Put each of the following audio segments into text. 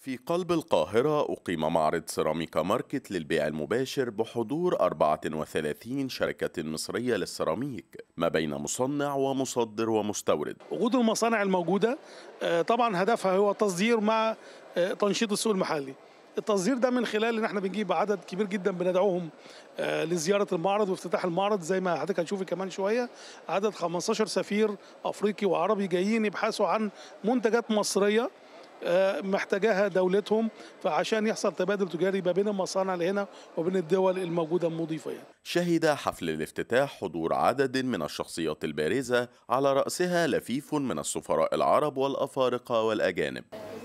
في قلب القاهرة أقيم معرض سيراميكا ماركت للبيع المباشر بحضور 34 شركة مصرية للسيراميك ما بين مصنع ومصدر ومستورد وجود المصانع الموجودة آه، طبعا هدفها هو تصدير مع آه، تنشيط السوق المحلي التصدير ده من خلال ان احنا بنجيب عدد كبير جدا بندعوهم آه، لزياره المعرض وافتتاح المعرض زي ما حضرتك هتشوفي كمان شويه عدد 15 سفير افريقي وعربي جايين يبحثوا عن منتجات مصريه آه، محتاجاها دولتهم فعشان يحصل تبادل تجاري ما بين المصانع اللي هنا وبين الدول الموجوده المضيفه يعني. شهد حفل الافتتاح حضور عدد من الشخصيات البارزة على رأسها لفيف من السفراء العرب والأفارقة والأجانب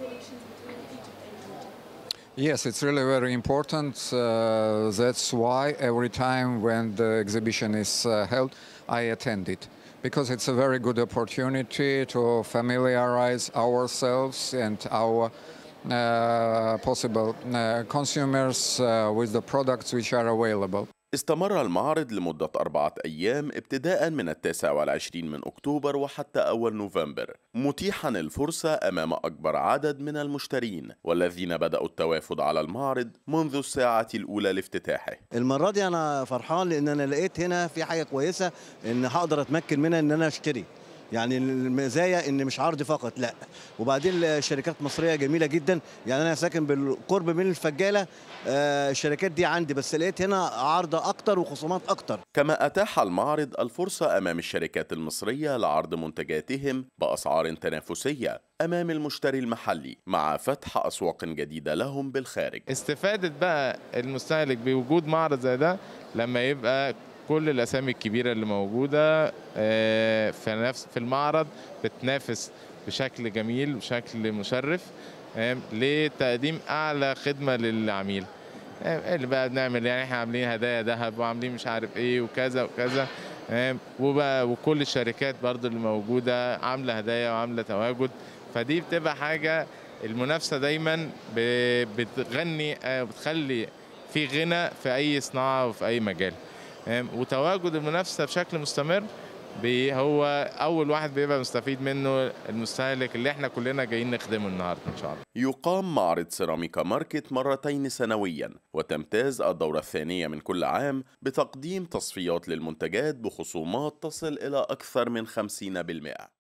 Yes, it's really very important. Uh, that's why every time when the exhibition is uh, held, I attend it because it's a very good opportunity to familiarize ourselves and our uh, possible uh, consumers uh, with the products which are available. استمر المعرض لمدة أربعة أيام ابتداء من التاسع والعشرين من أكتوبر وحتى أول نوفمبر متيحا الفرصة أمام أكبر عدد من المشترين والذين بدأوا التوافد على المعرض منذ الساعة الأولى لافتتاحه المره دي انا فرحان لان انا لقيت هنا في حاجه كويسه ان هقدر اتمكن منها ان انا اشتري يعني المزايا ان مش عرض فقط لا وبعدين الشركات مصريه جميله جدا يعني انا ساكن بالقرب من الفجاله آه، الشركات دي عندي بس لقيت هنا عرض اكتر وخصومات اكتر كما أتاح المعرض الفرصة أمام الشركات المصرية لعرض منتجاتهم بأسعار تنافسية أمام المشتري المحلي مع فتح أسواق جديدة لهم بالخارج استفادة بقى المستهلك بوجود معرض زي ده لما يبقى كل الاسامي الكبيره اللي موجوده آه، في نفس في المعرض بتنافس بشكل جميل بشكل مشرف آه، لتقديم اعلى خدمه للعميل آه، اللي بقى بنعمل يعني احنا عاملين هدايا ذهب وعاملين مش عارف ايه وكذا وكذا آه، وبقى وكل الشركات برضو اللي موجوده عامله هدايا وعامله تواجد فدي بتبقى حاجه المنافسه دايما ب- بتغني آه، بتخلي في غنى في اي صناعه وفي اي مجال آم، وتواجد المنافسه بشكل مستمر بي- هو اول واحد بيبقى مستفيد منه المستهلك اللي احنا كلنا جايين نخدمه النهارده ان شاء الله يقام معرض سيراميكا ماركت مرتين سنويا وتمتاز الدورة الثانية من كل عام بتقديم تصفيات للمنتجات بخصومات تصل إلى أكثر من 50%